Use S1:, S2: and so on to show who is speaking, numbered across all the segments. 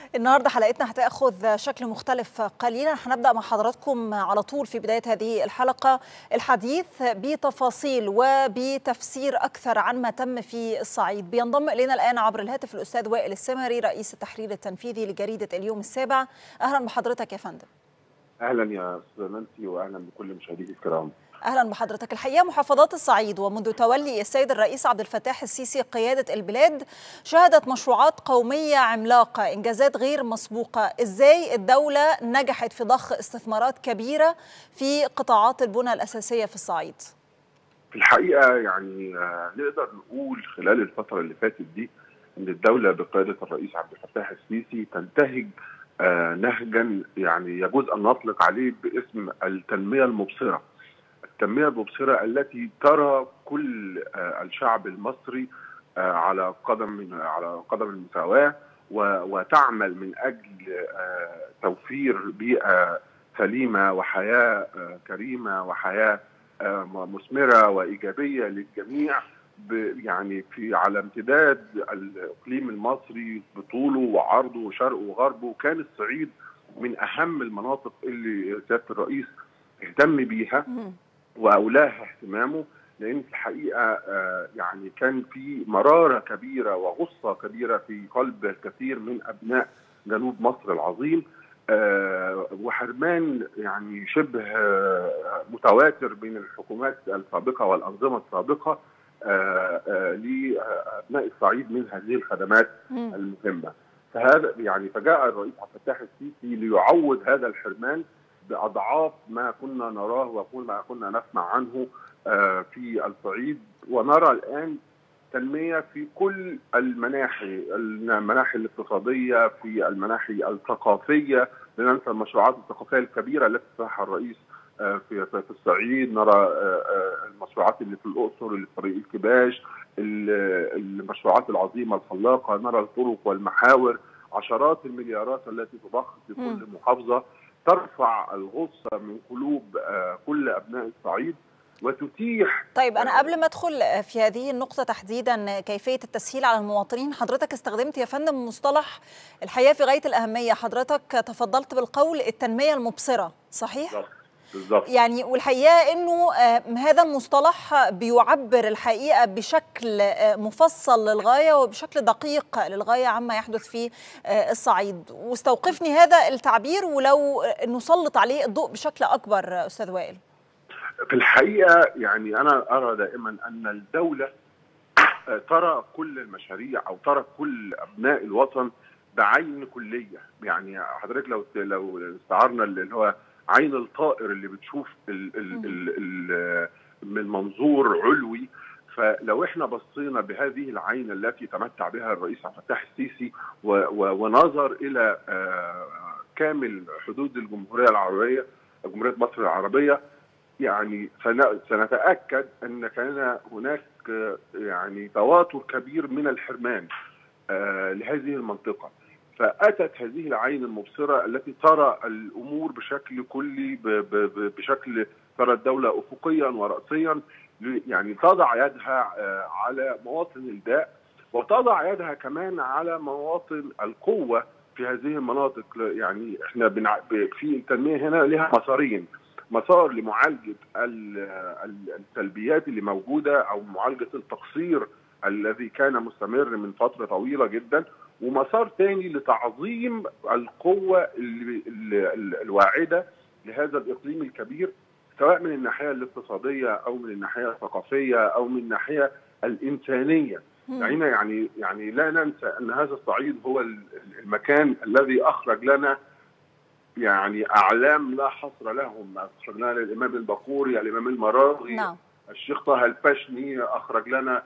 S1: النهارده حلقتنا هتاخذ شكل مختلف قليلا هنبدا مع حضراتكم على طول في بدايه هذه الحلقه الحديث بتفاصيل وبتفسير اكثر عن ما تم في الصعيد بينضم الينا الان عبر الهاتف الاستاذ وائل السمري رئيس التحرير التنفيذي لجريده اليوم السابع اهلا بحضرتك يا فندم
S2: اهلا يا استاذ نانسي واهلا بكل مشاهديك الكرام
S1: اهلا بحضرتك الحقيقه محافظات الصعيد ومنذ تولي السيد الرئيس عبد الفتاح السيسي قياده البلاد شهدت مشروعات قوميه عملاقه انجازات غير مسبوقه ازاي الدوله نجحت في ضخ استثمارات كبيره في قطاعات البنى الاساسيه في الصعيد
S2: في الحقيقه يعني نقدر نقول خلال الفتره اللي فاتت دي ان الدوله بقياده الرئيس عبد الفتاح السيسي تنتهج نهجا يعني يجوز ان نطلق عليه باسم التنميه المبصره التنميه المبصره التي ترى كل الشعب المصري على قدم على قدم المساواه وتعمل من اجل توفير بيئه سليمه وحياه كريمه وحياه مثمره وايجابيه للجميع يعني في على امتداد الاقليم المصري بطوله وعرضه وشرقه وغربه كان الصعيد من اهم المناطق اللي سياده الرئيس اهتم بيها واولاها اهتمامه لان في الحقيقه يعني كان في مراره كبيره وغصه كبيره في قلب الكثير من ابناء جنوب مصر العظيم وحرمان يعني شبه متواتر بين الحكومات السابقه والانظمه السابقه لابناء الصعيد من هذه الخدمات المهمه فهذا يعني فجاء الرئيس عبد الفتاح السيسي ليعوض هذا الحرمان باضعاف ما كنا نراه وما كنا نسمع عنه في الصعيد ونرى الان تنميه في كل المناحي المناحي الاقتصاديه في المناحي الثقافيه لا ننسى المشروعات الثقافيه الكبيره التي افتتحها الرئيس في في الصعيد نرى المشروعات اللي في الاقصر اللي في طريق الكباش المشروعات العظيمه الخلاقه نرى الطرق والمحاور عشرات المليارات التي تضخ في كل محافظه ترفع الغصه من قلوب كل ابناء الصعيد وتتيح
S1: طيب انا قبل ما ادخل في هذه النقطه تحديدا كيفيه التسهيل على المواطنين حضرتك استخدمت يا فندم مصطلح الحقيقه في غايه الاهميه حضرتك تفضلت بالقول التنميه المبصره صحيح
S2: بالظبط
S1: يعني والحقيقه انه هذا المصطلح بيعبر الحقيقه بشكل مفصل للغايه وبشكل دقيق للغايه عما يحدث في الصعيد واستوقفني هذا التعبير ولو نسلط عليه الضوء بشكل اكبر استاذ وائل
S2: في الحقيقه يعني انا ارى دائما ان الدوله ترى كل المشاريع او ترى كل ابناء الوطن بعين كليه يعني حضرتك لو لو استعرنا اللي هو عين الطائر اللي بتشوف ال ال ال ال من منظور علوي فلو احنا بصينا بهذه العين التي تمتع بها الرئيس عبد الفتاح السيسي ونظر الى كامل حدود الجمهوريه العربيه جمهوريه مصر العربيه يعني سنتاكد ان كان هناك يعني تواتر كبير من الحرمان لهذه المنطقه فاتت هذه العين المبصره التي ترى الامور بشكل كلي بشكل ترى الدوله افقيا وراسيا يعني تضع يدها على مواطن الداء وتضع يدها كمان على مواطن القوه في هذه المناطق يعني احنا بنع... في التنميه هنا لها مسارين مسار لمعالجه السلبيات اللي موجوده او معالجه التقصير الذي كان مستمر من فتره طويله جدا ومسار ثاني لتعظيم القوة الواعدة لهذا الإقليم الكبير سواء من الناحية الاقتصادية أو من الناحية الثقافية أو من الناحية الإنسانية يعني يعني يعني لا ننسى أن هذا الصعيد هو المكان الذي أخرج لنا يعني أعلام لا حصر لهم أخرج لنا الإمام البقوري الإمام المراغي
S1: نعم.
S2: الشيخ طه الفشني أخرج لنا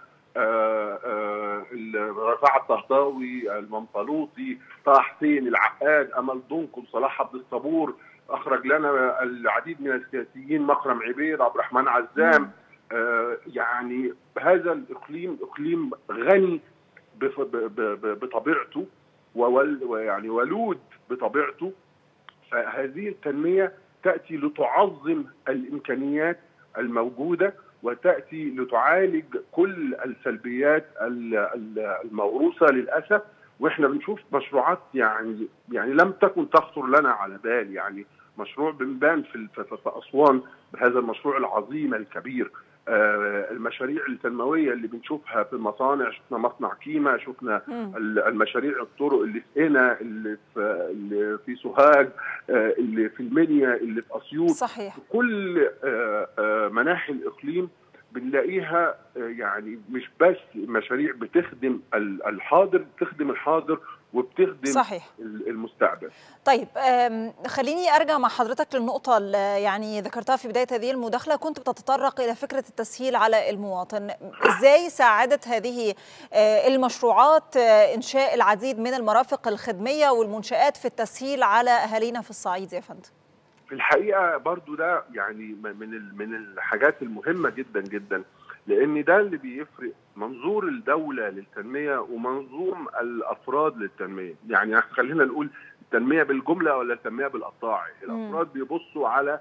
S2: رفاعة الطهطاوي المنطلوطي طه حسين العقاد امل دنقل صلاح عبد الصبور اخرج لنا العديد من السياسيين مكرم عبيد عبد الرحمن عزام آه يعني هذا الاقليم اقليم غني بطبيعته ويعني ولود بطبيعته فهذه التنميه تاتي لتعظم الامكانيات الموجوده وتاتي لتعالج كل السلبيات الموروثه للاسف واحنا بنشوف مشروعات يعني يعني لم تكن تخطر لنا على بال يعني مشروع بنبان في في اسوان بهذا المشروع العظيم الكبير آه المشاريع التنمويه اللي بنشوفها في المصانع شفنا مصنع كيما شفنا المشاريع الطرق اللي في قنا اللي في اللي في سوهاج آه اللي في المنيا اللي في اسيوط
S1: صحيح
S2: كل آه مناحي الاقليم بنلاقيها يعني مش بس مشاريع بتخدم الحاضر بتخدم الحاضر وبتخدم
S1: صحيح.
S2: المستقبل
S1: طيب خليني ارجع مع حضرتك للنقطه اللي يعني ذكرتها في بدايه هذه المداخله كنت بتتطرق الى فكره التسهيل على المواطن ازاي ساعدت هذه المشروعات انشاء العديد من المرافق الخدميه والمنشات في التسهيل على اهالينا في الصعيد يا فندم
S2: في الحقيقه برضو ده يعني من من الحاجات المهمه جدا جدا لان ده اللي بيفرق منظور الدوله للتنميه ومنظوم الافراد للتنميه يعني خلينا نقول التنميه بالجمله ولا التنميه بالقطاع الافراد بيبصوا على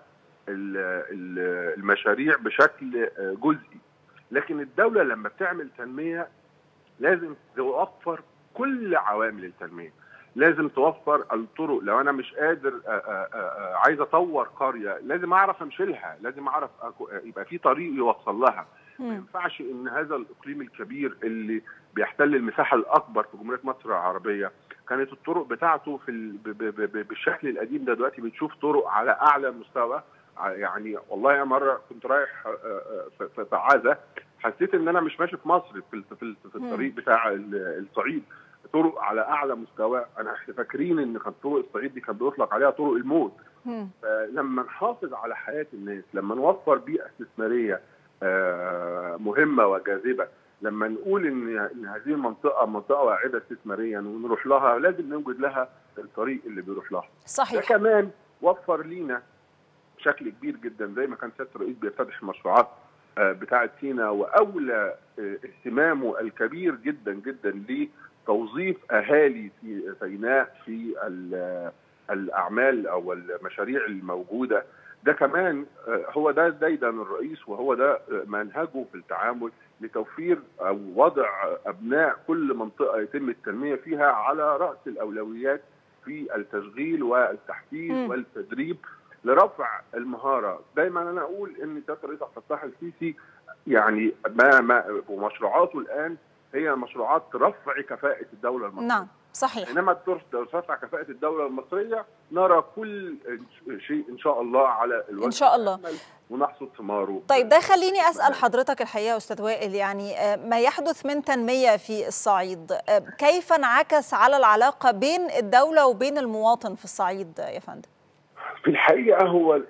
S2: المشاريع بشكل جزئي لكن الدوله لما بتعمل تنميه لازم توفر كل عوامل التنميه لازم توفر الطرق لو انا مش قادر آآ آآ عايز اطور قريه لازم اعرف امشيلها لازم اعرف يبقى في طريق يوصل لها ما ينفعش ان هذا الاقليم الكبير اللي بيحتل المساحه الاكبر في جمهوريه مصر العربيه كانت الطرق بتاعته في ال... ب... ب... ب... بالشكل القديم ده دلوقتي بتشوف طرق على اعلى مستوى يعني والله يا مره كنت رايح في عزه حسيت ان انا مش ماشي في مصر في في الطريق بتاع الصعيد طرق على اعلى مستوى انا احنا فاكرين ان كانت طرق الصعيد دي كان بيطلق عليها طرق الموت لما نحافظ على حياه الناس لما نوفر بيئه استثماريه مهمه وجاذبه لما نقول ان ان هذه المنطقه منطقه واعده استثماريا ونروح لها لازم نوجد لها الطريق اللي بيروح لها
S1: صحيح
S2: ده كمان وفر لينا بشكل كبير جدا زي ما كان سياده الرئيس بيفتتح المشروعات بتاعه سينا واولى اهتمامه الكبير جدا جدا لتوظيف اهالي في سيناء في الاعمال او المشاريع الموجوده ده كمان هو ده دايما الرئيس وهو ده منهجه في التعامل لتوفير او وضع ابناء كل منطقه يتم التنميه فيها على راس الاولويات في التشغيل والتحفيز م. والتدريب لرفع المهاره دايما انا اقول ان سياده الرئيس عبد الفتاح السيسي يعني ما ما ومشروعاته الان هي مشروعات رفع كفاءه الدوله المصريه
S1: نعم صحيح
S2: انما ترفع كفاءه الدوله المصريه نرى كل شيء ان شاء الله على الوجه
S1: ان شاء الله
S2: ونحصد ثماره
S1: طيب ده خليني اسال حضرتك الحقيقه استاذ وائل يعني ما يحدث من تنميه في الصعيد كيف انعكس على العلاقه بين الدوله وبين المواطن في الصعيد يا فندم
S2: في الحقيقه هو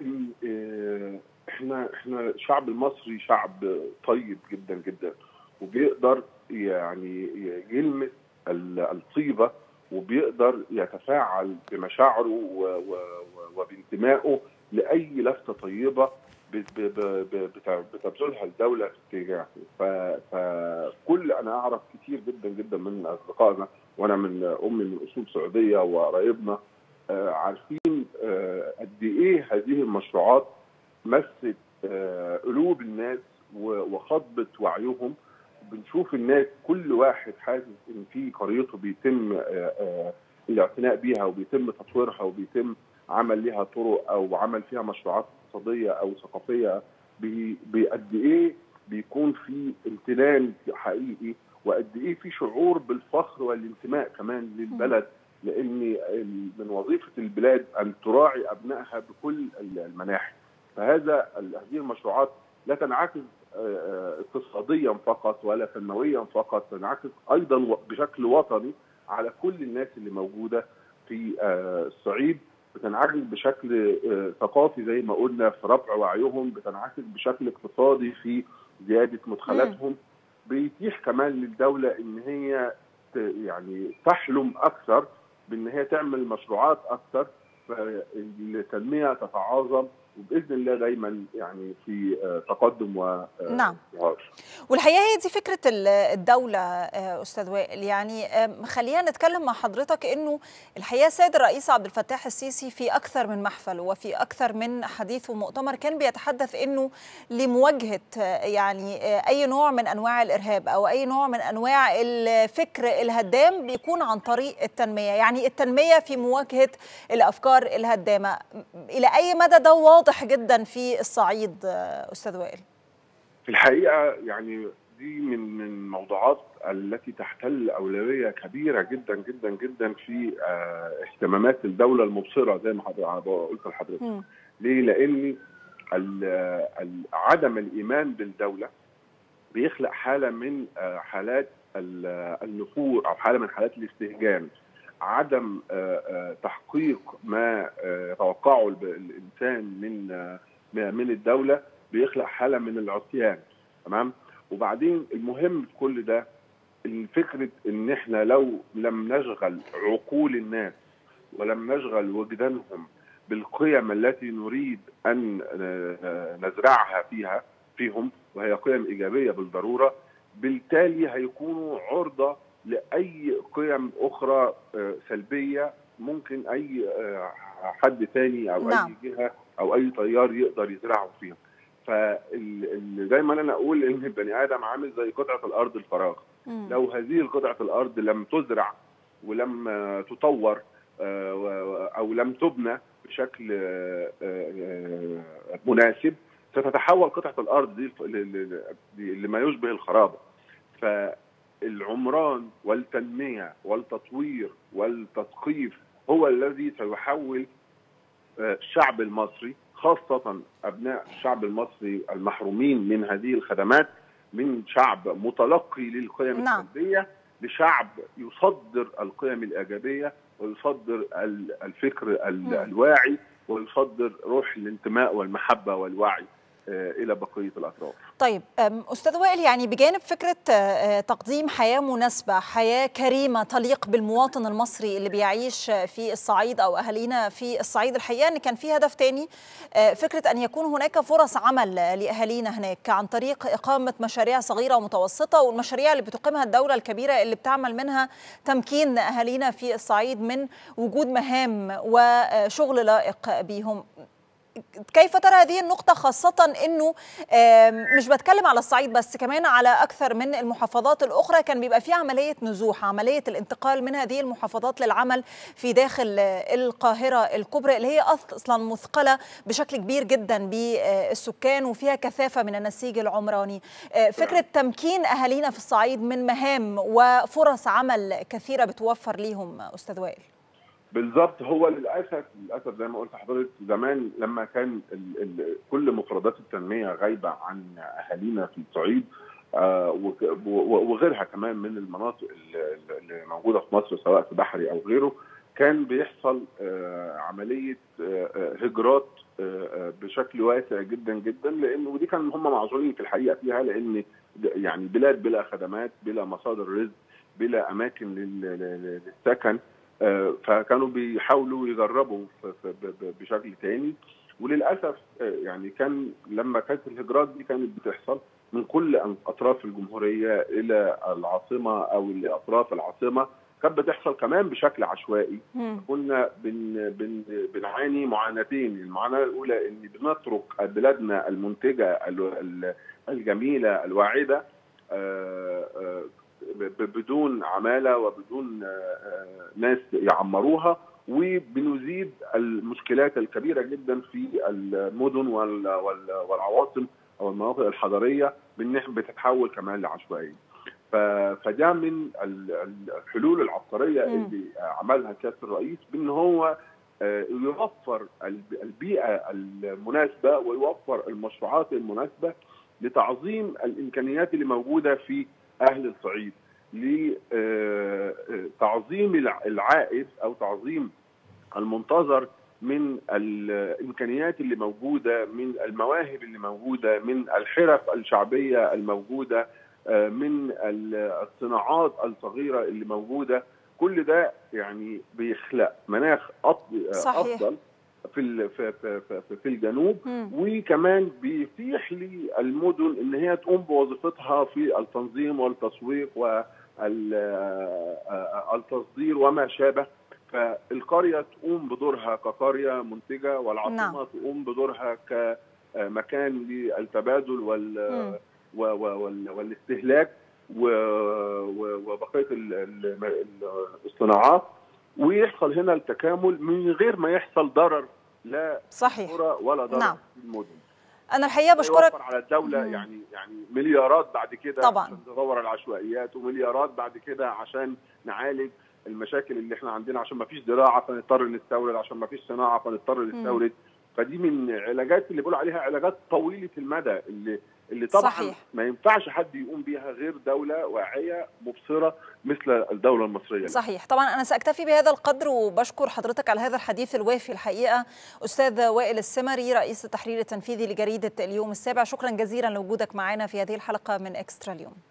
S2: احنا احنا الشعب المصري شعب طيب جدا جدا وبيقدر يعني يلمس الطيبه وبيقدر يتفاعل بمشاعره وبانتمائه لاي لفته طيبه بتبذلها الدوله في اتجاهه فكل انا اعرف كتير جدا جدا من اصدقائنا وانا من امي من اصول سعوديه وقرايبنا عارفين قد ايه هذه المشروعات مست قلوب الناس وخضت وعيهم بنشوف الناس كل واحد حاسس ان في قريته بيتم الاعتناء بيها وبيتم تطويرها وبيتم عمل لها طرق او عمل فيها مشروعات اقتصاديه او ثقافيه بقد ايه بيكون في امتنان حقيقي وقد ايه في شعور بالفخر والانتماء كمان للبلد لان من وظيفه البلاد ان تراعي ابنائها بكل المناحي فهذا هذه المشروعات لا تنعكس اقتصاديا فقط ولا فنويا فقط تنعكس ايضا بشكل وطني على كل الناس اللي موجوده في الصعيد بتنعكس بشكل ثقافي زي ما قلنا في رفع وعيهم بتنعكس بشكل اقتصادي في زياده مدخلاتهم بيتيح كمان للدوله ان هي يعني تحلم اكثر بان هي تعمل مشروعات اكثر فالتنميه تتعاظم وباذن الله دايما يعني في تقدم و
S1: نعم والحقيقه هي دي فكره الدوله استاذ وائل يعني خلينا نتكلم مع حضرتك انه الحقيقه السيد الرئيس عبد الفتاح السيسي في اكثر من محفل وفي اكثر من حديث ومؤتمر كان بيتحدث انه لمواجهه يعني اي نوع من انواع الارهاب او اي نوع من انواع الفكر الهدام بيكون عن طريق التنميه يعني التنميه في مواجهه الافكار الهدامه الى اي مدى ده واضح جدا في الصعيد استاذ وائل
S2: في الحقيقه يعني دي من من الموضوعات التي تحتل اولويه كبيره جدا جدا جدا في اهتمامات الدوله المبصره زي ما قلت لحضرتك ليه لان عدم الايمان بالدوله بيخلق حاله من حالات النفور او حاله من حالات الاستهجان عدم تحقيق ما يتوقعه الانسان من من الدوله بيخلق حاله من العصيان تمام وبعدين المهم في كل ده فكره ان احنا لو لم نشغل عقول الناس ولم نشغل وجدانهم بالقيم التي نريد ان نزرعها فيها فيهم وهي قيم ايجابيه بالضروره بالتالي هيكونوا عرضه لاي قيم اخرى سلبيه ممكن اي حد تاني او نعم. اي جهه او اي تيار يقدر يزرعه فيهم فدايما انا اقول ان البني ادم عامل زي قطعه الارض الفراغ مم. لو هذه قطعه الارض لم تزرع ولم تطور او لم تبنى بشكل مناسب ستتحول قطعه الارض دي لما يشبه الخرابه فالعمران والتنميه والتطوير والتثقيف هو الذي سيحول الشعب المصري خاصة أبناء الشعب المصري المحرومين من هذه الخدمات من شعب متلقي للقيم نعم. السلبية لشعب يصدر القيم الإيجابية ويصدر الفكر الواعي ويصدر روح الانتماء والمحبة والوعي الى بقيه الاطراف.
S1: طيب استاذ وائل يعني بجانب فكره تقديم حياه مناسبه، حياه كريمه تليق بالمواطن المصري اللي بيعيش في الصعيد او اهالينا في الصعيد، الحقيقه ان كان في هدف تاني فكره ان يكون هناك فرص عمل لاهالينا هناك عن طريق اقامه مشاريع صغيره ومتوسطه والمشاريع اللي بتقيمها الدوله الكبيره اللي بتعمل منها تمكين اهالينا في الصعيد من وجود مهام وشغل لائق بيهم. كيف ترى هذه النقطة خاصة أنه مش بتكلم على الصعيد بس كمان على أكثر من المحافظات الأخرى كان بيبقى في عملية نزوح عملية الانتقال من هذه المحافظات للعمل في داخل القاهرة الكبرى اللي هي أصلا مثقلة بشكل كبير جدا بالسكان وفيها كثافة من النسيج العمراني فكرة تمكين أهالينا في الصعيد من مهام وفرص عمل كثيرة بتوفر ليهم أستاذ وائل
S2: بالظبط هو للاسف للاسف زي ما قلت لحضرتك زمان لما كان ال ال كل مفردات التنميه غايبه عن اهالينا في الصعيد آه وغيرها كمان من المناطق اللي موجوده في مصر سواء في بحري او غيره كان بيحصل آه عمليه آه هجرات بشكل واسع جدا جدا لان ودي كان هم معذورين في الحقيقه فيها لان يعني بلاد بلا خدمات بلا مصادر رزق بلا اماكن للسكن فكانوا بيحاولوا يجربوا بشكل تاني وللاسف يعني كان لما كانت الهجرات دي كانت بتحصل من كل اطراف الجمهوريه الى العاصمه او لاطراف العاصمه كانت بتحصل كمان بشكل عشوائي كنا بن بن بنعاني معاناتين المعاناه الاولى ان بنترك بلادنا المنتجه الجميله الواعده بدون عماله وبدون ناس يعمروها وبنزيد المشكلات الكبيره جدا في المدن والعواصم او المناطق الحضريه بان بتتحول كمان لعشوائيه. فده من الحلول العبقريه اللي عملها سياده الرئيس بان هو يوفر البيئه المناسبه ويوفر المشروعات المناسبه لتعظيم الامكانيات اللي موجوده في اهل الصعيد لتعظيم العائد او تعظيم المنتظر من الامكانيات اللي موجوده من المواهب اللي موجوده من الحرف الشعبيه الموجوده من الصناعات الصغيره اللي موجوده كل ده يعني بيخلق مناخ
S1: صحيح.
S2: افضل في في في, في الجنوب
S1: مم.
S2: وكمان بيتيح للمدن ان هي تقوم بوظيفتها في التنظيم والتسويق والتصدير وما شابه فالقريه تقوم بدورها كقريه منتجه والعاصمه
S1: نعم.
S2: تقوم بدورها كمكان للتبادل وال
S1: مم.
S2: و- و- وال- والاستهلاك و- و- وبقيه ال- ال- ال- الصناعات ويحصل هنا التكامل من غير ما يحصل ضرر لا
S1: صحيح
S2: القرى ولا ضرر
S1: نعم.
S2: في المدن
S1: انا الحقيقه بشكرك
S2: يوفر على الدوله
S1: مم.
S2: يعني يعني مليارات بعد كده
S1: طبعاً.
S2: عشان تدور على العشوائيات ومليارات بعد كده عشان نعالج المشاكل اللي احنا عندنا عشان ما فيش زراعه فنضطر نستورد عشان ما فيش صناعه فنضطر نستورد فدي من علاجات اللي بيقولوا عليها علاجات طويله المدى اللي اللي طبعا
S1: صحيح.
S2: ما ينفعش حد يقوم بيها غير دوله واعيه مبصره مثل الدوله المصريه
S1: صحيح طبعا أنا سأكتفي بهذا القدر وبشكر حضرتك على هذا الحديث الوافي الحقيقة أستاذ وائل السمري رئيس التحرير التنفيذي لجريدة اليوم السابع شكرا جزيلا لوجودك معنا في هذه الحلقة من إكسترا اليوم